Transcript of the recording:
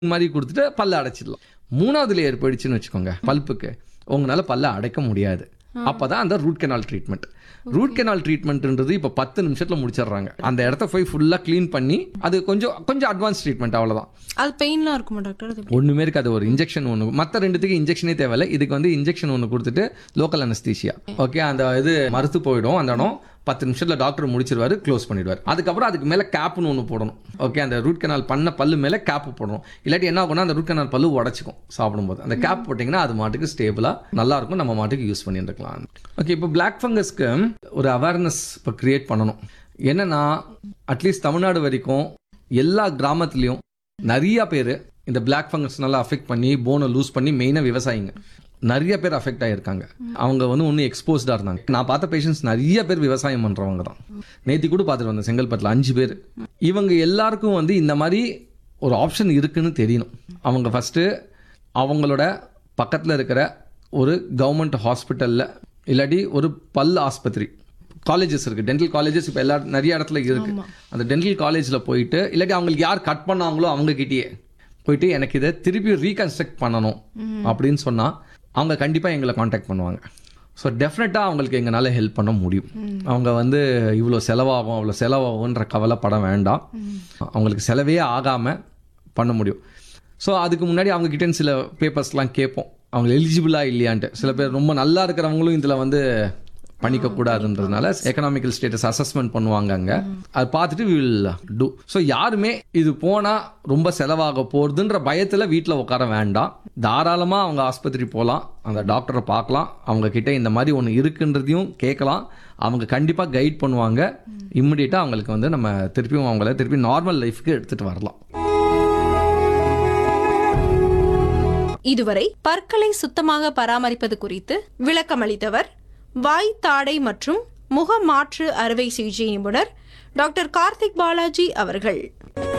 மாதிரி கொடுத்துட்டு பல்ல அடைச்சிடலாம் மூணாவது லேயர் போயிடுச்சுன்னு வச்சுக்கோங்க பல்ப்புக்கு உங்களால பல்ல அடைக்க முடியாது அப்பதான் அந்த root canal treatment root canal ட்ரீட்மெண்ட்ன்றது இப்போ பத்து நிமிஷத்துல முடிச்சிடுறாங்க அந்த இடத்த போய் ஃபுல்லா க்ளீன் பண்ணி அது கொஞ்சம் கொஞ்சம் அட்வான்ஸ் ட்ரீட்மெண்ட் அவ்வளவுதான் அது பெயின்லாம் இருக்குமா டாக்டர் அது ஒண்ணுமே இருக்காது ஒரு இன்ஜெக்ஷன் ஒன்று மற்ற ரெண்டுத்துக்கு இன்ஜெக்ஷனே தேவையில்ல இதுக்கு வந்து இன்ஜெக்ஷன் ஒன்று கொடுத்துட்டு லோக்கல் அனஸ்தீசியா ஓகே அந்த இது மறுத்து போயிடும் அந்த இடம் பத்து நிமிஷத்துல டாக்டர் முடிச்சிருவாரு க்ளோஸ் பண்ணிடுவார் அதுக்கப்புறம் அதுக்கு மேலே கேப்னு ஒன்று போடணும் ஓகே அந்த ரூட் கனால் பண்ண பல்லு மேலே கேப் போடணும் இல்லாட்டி என்ன ஆகும்னா அந்த ரூட் கனால் பல்லு உடச்சிக்கும் சாப்பிடும்போது அந்த கேப் போட்டிங்கன்னா அது மாட்டுக்கு ஸ்டேபிளாக நல்லா இருக்கும் நம்ம மாட்டுக்கு யூஸ் பண்ணிட்டு இருக்கலாம் ஓகே இப்போ பிளாக் ஃபங்கஸ்க்கு ஒரு அவேர்னஸ் இப்போ கிரியேட் பண்ணணும் என்னன்னா அட்லீஸ்ட் தமிழ்நாடு வரைக்கும் எல்லா கிராமத்துலேயும் நிறைய பேர் இந்த பிளாக் ஃபங்கஸ்னால அஃபெக்ட் பண்ணி போனை லூஸ் பண்ணி மெயினாக விவசாயிங்க நிறைய பேர் அஃபெக்ட் ஆகியிருக்காங்க அவங்க வந்து ஒன்றும் எக்ஸ்போஸ்டாக இருந்தாங்க நான் பார்த்த பேஷண்ட்ஸ் நிறைய பேர் விவசாயம் பண்ணுறவங்க தான் நேத்தி கூட பார்த்துட்டு வந்தேன் செங்கல்பட்டில் அஞ்சு பேர் இவங்க எல்லாருக்கும் வந்து இந்த மாதிரி ஒரு ஆப்ஷன் இருக்குன்னு தெரியணும் அவங்க ஃபஸ்ட்டு அவங்களோட பக்கத்தில் இருக்கிற ஒரு கவர்மெண்ட் ஹாஸ்பிட்டலில் இல்லாட்டி ஒரு பல் ஆஸ்பத்திரி காலேஜஸ் இருக்குது டென்டல் காலேஜஸ் இப்போ எல்லா நிறைய இடத்துல இருக்குது அந்த டென்டல் காலேஜில் போயிட்டு இல்லாட்டி அவங்களுக்கு யார் கட் பண்ணாங்களோ அவங்கக்கிட்டேயே போயிட்டு எனக்கு இதை திருப்பி ரீகன்ஸ்ட்ரக்ட் பண்ணணும் அப்படின்னு சொன்னால் அவங்க கண்டிப்பாக எங்களை காண்டாக்ட் பண்ணுவாங்க ஸோ டெஃபினட்டாக அவங்களுக்கு எங்களால் ஹெல்ப் பண்ண முடியும் அவங்க வந்து இவ்வளோ செலவாகும் அவ்வளோ செலவாகுன்ற கவலைப்பட வேண்டாம் அவங்களுக்கு செலவே ஆகாமல் பண்ண முடியும் ஸோ அதுக்கு முன்னாடி அவங்க கிட்ட சில பேப்பர்ஸ்லாம் கேட்போம் அவங்க எலிஜிபிளா இல்லையான்ட்டு சில பேர் ரொம்ப நல்லா இருக்கிறவங்களும் இதில் வந்து பண்ணிக்க கூடாதுன்றதுனால எக்கனாமிக்கல் ஸ்டேட்டஸ் அசஸ்மெண்ட் பண்ணுவாங்க அங்க அது பார்த்துட்டு வில் டூ ஸோ யாருமே இது போனா ரொம்ப செலவாக போகுதுன்ற பயத்துல வீட்டில் உட்கார வேண்டாம் தாராளமா அவங்க ஆஸ்பத்திரி போகலாம் அந்த டாக்டரை பார்க்கலாம் அவங்க கிட்ட இந்த மாதிரி ஒன்று இருக்குன்றதையும் கேட்கலாம் அவங்க கண்டிப்பா கைட் பண்ணுவாங்க இம்மிடியட்டாக அவங்களுக்கு வந்து நம்ம திருப்பியும் அவங்கள திருப்பி நார்மல் லைஃப்க்கு எடுத்துட்டு வரலாம் இதுவரை பற்களை சுத்தமாக பராமரிப்பது குறித்து விளக்கமளித்தவர் வாய் தாடை மற்றும் முக மாற்று அறுவை சிகிச்சை நிபுணர் டாக்டர் கார்த்திக் பாலாஜி அவர்கள்